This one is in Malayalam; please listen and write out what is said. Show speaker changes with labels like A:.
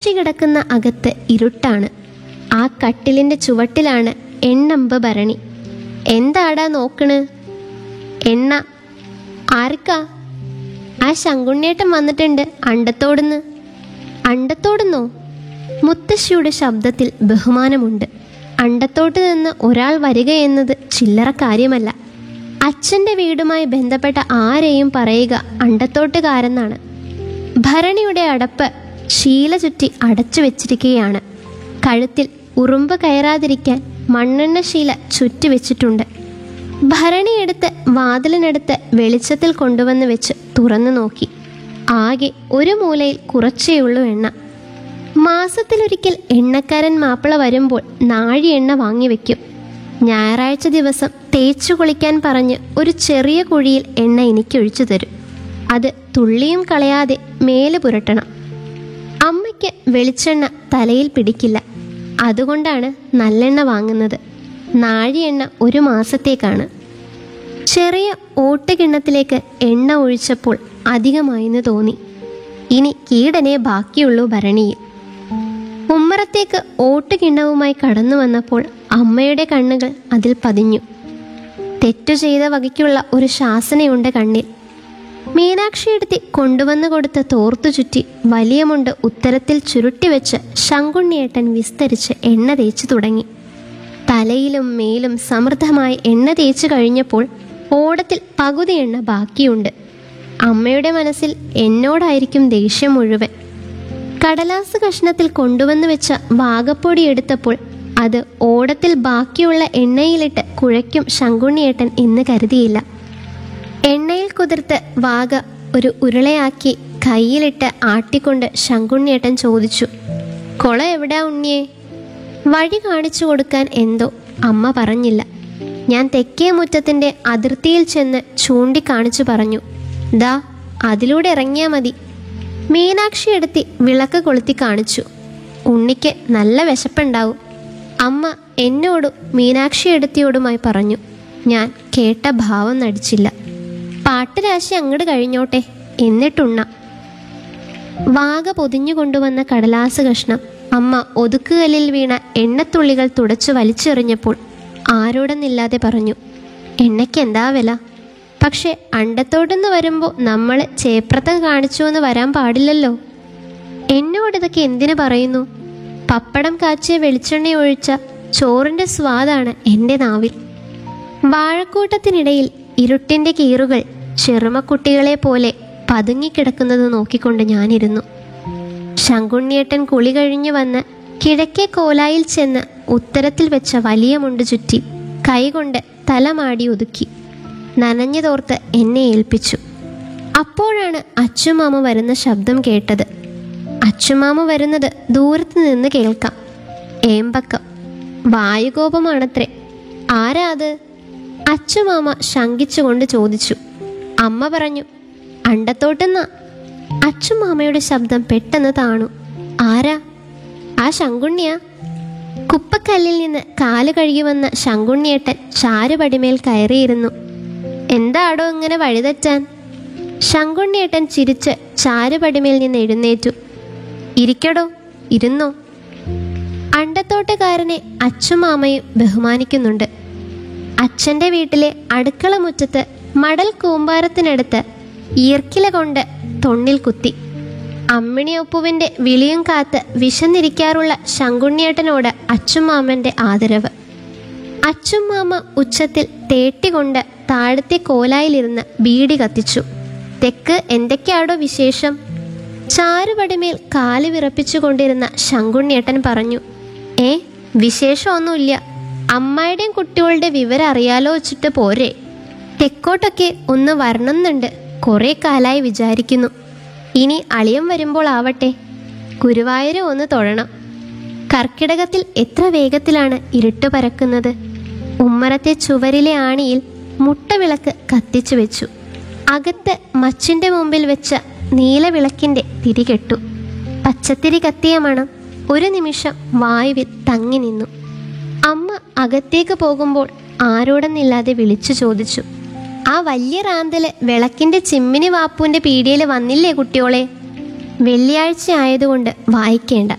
A: അച്ചു കിടക്കുന്ന അകത്ത് ഇരുട്ടാണ് ആ കട്ടിലിന്റെ ചുവട്ടിലാണ് എണ്ണമ്പ് ഭരണി എന്താടാ നോക്കണ് എണ്ണ ആർക്കാ ആ ശങ്കുണ്ണേട്ടൻ വന്നിട്ടുണ്ട് അണ്ടത്തോടുന്ന് അണ്ടത്തോടുന്നോ മുത്തശ്ശിയുടെ ശബ്ദത്തിൽ ബഹുമാനമുണ്ട് അണ്ടത്തോട്ട് നിന്ന് ഒരാൾ വരിക എന്നത് ചില്ലറ കാര്യമല്ല അച്ഛൻ്റെ വീടുമായി ബന്ധപ്പെട്ട ആരെയും പറയുക അണ്ടത്തോട്ടുകാരെന്നാണ് ഭരണിയുടെ അടപ്പ് ശീല ചുറ്റി അടച്ചു വെച്ചിരിക്കുകയാണ് കഴുത്തിൽ ഉറുമ്പ് കയറാതിരിക്കാൻ മണ്ണെണ്ണ ശീല ചുറ്റിവെച്ചിട്ടുണ്ട് ഭരണിയെടുത്ത് വാതിലിനടുത്ത് വെളിച്ചത്തിൽ കൊണ്ടുവന്ന് വെച്ച് തുറന്നു നോക്കി ആകെ ഒരു മൂലയിൽ കുറച്ചേയുള്ളൂ എണ്ണ മാസത്തിലൊരിക്കൽ എണ്ണക്കാരൻ മാപ്പിള വരുമ്പോൾ നാഴി എണ്ണ വാങ്ങിവെക്കും ഞായറാഴ്ച ദിവസം തേച്ചു കുളിക്കാൻ പറഞ്ഞ് ഒരു ചെറിയ കുഴിയിൽ എണ്ണ എനിക്കൊഴിച്ചു തരും അത് തുള്ളിയും കളയാതെ മേല് പുരട്ടണം അമ്മയ്ക്ക് വെളിച്ചെണ്ണ തലയിൽ പിടിക്കില്ല അതുകൊണ്ടാണ് നല്ലെണ്ണ വാങ്ങുന്നത് നാഴിയെണ്ണ ഒരു മാസത്തേക്കാണ് ചെറിയ ഓട്ടുകിണ്ണത്തിലേക്ക് എണ്ണ ഒഴിച്ചപ്പോൾ അധികമായെന്ന് തോന്നി ഇനി കീടനെ ബാക്കിയുള്ളൂ ഭരണിയിൽ ഉമ്മറത്തേക്ക് ഓട്ടുകിണ്ണവുമായി കടന്നു വന്നപ്പോൾ അമ്മയുടെ കണ്ണുകൾ അതിൽ പതിഞ്ഞു തെറ്റു ചെയ്ത വകയ്ക്കുള്ള ഒരു ശാസനയുണ്ട് കണ്ണിൽ മീനാക്ഷിയെടുത്തി കൊണ്ടുവന്നു കൊടുത്ത തോർത്തു ചുറ്റി വലിയ മുണ്ട് ഉത്തരത്തിൽ ചുരുട്ടിവെച്ച് ശങ്കുണ്ണിയേട്ടൻ വിസ്തരിച്ച് എണ്ണ തേച്ചു തുടങ്ങി തലയിലും മേലും സമൃദ്ധമായി എണ്ണ തേച്ചു കഴിഞ്ഞപ്പോൾ ഓടത്തിൽ പകുതി എണ്ണ ബാക്കിയുണ്ട് അമ്മയുടെ മനസ്സിൽ എന്നോടായിരിക്കും ദേഷ്യം മുഴുവൻ കടലാസ് കഷ്ണത്തിൽ കൊണ്ടുവന്ന് വെച്ച വാഗപ്പൊടി എടുത്തപ്പോൾ അത് ഓടത്തിൽ ബാക്കിയുള്ള എണ്ണയിലിട്ട് കുഴയ്ക്കും ശങ്കുണ്ണിയേട്ടൻ എന്ന് കരുതിയില്ല എണ്ണയിൽ കുതിർത്ത് വാഗ ഒരു ഉരുളയാക്കി കയ്യിലിട്ട് ആട്ടിക്കൊണ്ട് ശങ്കുണ്ണിയേട്ടൻ ചോദിച്ചു കൊള എവിടാ ഉണ്ണിയെ വഴി കാണിച്ചു കൊടുക്കാൻ എന്തോ അമ്മ പറഞ്ഞില്ല ഞാൻ തെക്കേ മുറ്റത്തിൻ്റെ അതിർത്തിയിൽ ചെന്ന് ചൂണ്ടിക്കാണിച്ചു പറഞ്ഞു ദാ അതിലൂടെ ഇറങ്ങിയാൽ മതി മീനാക്ഷി എടുത്തി വിളക്ക് കൊളുത്തി കാണിച്ചു ഉണ്ണിക്ക് നല്ല വിശപ്പുണ്ടാവും അമ്മ എന്നോടും മീനാക്ഷി എടുത്തിയോടുമായി പറഞ്ഞു ഞാൻ കേട്ട ഭാവം നടിച്ചില്ല പാട്ടുരാശി അങ്ങോട്ട് കഴിഞ്ഞോട്ടെ എന്നിട്ടുണ്ണ വാഗ പൊതിഞ്ഞു കൊണ്ടുവന്ന കടലാസ് കഷ്ണം അമ്മ ഒതുക്കുകല്ലിൽ വീണ എണ്ണത്തുള്ളികൾ തുടച്ചു വലിച്ചെറിഞ്ഞപ്പോൾ ആരോടെന്നില്ലാതെ പറഞ്ഞു എണ്ണയ്ക്ക് എന്താ വില പക്ഷെ അണ്ടത്തോടെന്ന് വരുമ്പോൾ നമ്മൾ ചേപ്രത്തം കാണിച്ചു എന്ന് വരാൻ പാടില്ലല്ലോ എന്നോട് ഇതൊക്കെ എന്തിനു പറയുന്നു പപ്പടം കാച്ചിയ വെളിച്ചെണ്ണ ഒഴിച്ച ചോറിൻ്റെ സ്വാദാണ് എൻ്റെ നാവിൽ വാഴക്കൂട്ടത്തിനിടയിൽ ഇരുട്ടിൻ്റെ കീറുകൾ ചെറുമക്കുട്ടികളെ പോലെ പതുങ്ങിക്കിടക്കുന്നത് നോക്കിക്കൊണ്ട് ഞാനിരുന്നു ശങ്കുണ്ണിയേട്ടൻ കുളി കഴിഞ്ഞു വന്ന് കിഴക്കേ കോലായിൽ ചെന്ന് ഉത്തരത്തിൽ വെച്ച വലിയ മുണ്ട് ചുറ്റി കൈകൊണ്ട് തലമാടി ഒതുക്കി നനഞ്ഞു തോർത്ത് എന്നെ ഏൽപ്പിച്ചു അപ്പോഴാണ് അച്ചുമാമ വരുന്ന ശബ്ദം കേട്ടത് അച്ചുമാമ വരുന്നത് ദൂരത്ത് നിന്ന് കേൾക്കാം ഏമ്പക്കം വായുകോപമാണത്രേ ആരാ അത് അച്ചുമാമ ശങ്കിച്ചുകൊണ്ട് ചോദിച്ചു അമ്മ പറഞ്ഞു അണ്ടത്തോട്ടെന്നാ അച്ചുമാമയുടെ ശബ്ദം പെട്ടെന്ന് താണു ആരാ ആ ശങ്കുണ്ണിയാ കുപ്പക്കല്ലിൽ നിന്ന് കാല് കഴുകി വന്ന ശങ്കുണ്ണിയേട്ടൻ ചാരുപടിമേൽ കയറിയിരുന്നു എന്താടോ ഇങ്ങനെ വഴിതെറ്റാൻ ശങ്കുണ്ണിയേട്ടൻ ചിരിച്ച് ചാരുപടിമേൽ നിന്ന് എഴുന്നേറ്റു ഇരിക്കടോ ഇരുന്നോ അണ്ടത്തോട്ടക്കാരനെ അച്ചുമാമയും ബഹുമാനിക്കുന്നുണ്ട് അച്ഛൻ്റെ വീട്ടിലെ അടുക്കള മുറ്റത്ത് മടൽ കൂമ്പാരത്തിനടുത്ത് ഈർക്കില കൊണ്ട് തൊണ്ണിൽ കുത്തി അമ്മിണിയൊപ്പുവിൻ്റെ വിളിയും കാത്ത് വിശന്നിരിക്കാറുള്ള ശങ്കുണ്ണിയേട്ടനോട് അച്ചുമാമൻ്റെ ആദരവ് അച്ചുമാമ ഉച്ചത്തിൽ തേട്ടികൊണ്ട് താഴത്തെ കോലായിലിരുന്ന് ബീഡി കത്തിച്ചു തെക്ക് എന്തൊക്കെയാടോ വിശേഷം ചാരുപടിമേൽ കാല് വിറപ്പിച്ചുകൊണ്ടിരുന്ന ശങ്കുണ്ണിയേട്ടൻ പറഞ്ഞു ഏ വിശേഷമൊന്നുമില്ല അമ്മായിയുടെയും കുട്ടികളുടെ വിവരം അറിയാലോ വെച്ചിട്ട് പോരെ തെക്കോട്ടൊക്കെ ഒന്ന് വരണമെന്നുണ്ട് കുറേ കാലായി വിചാരിക്കുന്നു ഇനി അളിയം വരുമ്പോൾ ആവട്ടെ ഗുരുവായൂര് ഒന്ന് തൊഴണം കർക്കിടകത്തിൽ എത്ര വേഗത്തിലാണ് ഇരുട്ട് പരക്കുന്നത് ഉമ്മറത്തെ ചുവരിലെ ആണിയിൽ മുട്ടവിളക്ക് കത്തിച്ചു വെച്ചു അകത്ത് മച്ചിൻ്റെ മുമ്പിൽ വെച്ച നീലവിളക്കിൻ്റെ തിരികെട്ടു പച്ചത്തിരി കത്തിയ മണം ഒരു നിമിഷം വായുവിൽ തങ്ങി നിന്നു അമ്മ അകത്തേക്ക് പോകുമ്പോൾ ആരോടെന്നില്ലാതെ വിളിച്ചു ചോദിച്ചു ആ വലിയ റാന്തല് വിളക്കിന്റെ ചിമ്മിനി വാപ്പുവിന്റെ പീടിയയിൽ വന്നില്ലേ കുട്ടിയോളെ വെള്ളിയാഴ്ച ആയതുകൊണ്ട് വായിക്കേണ്ട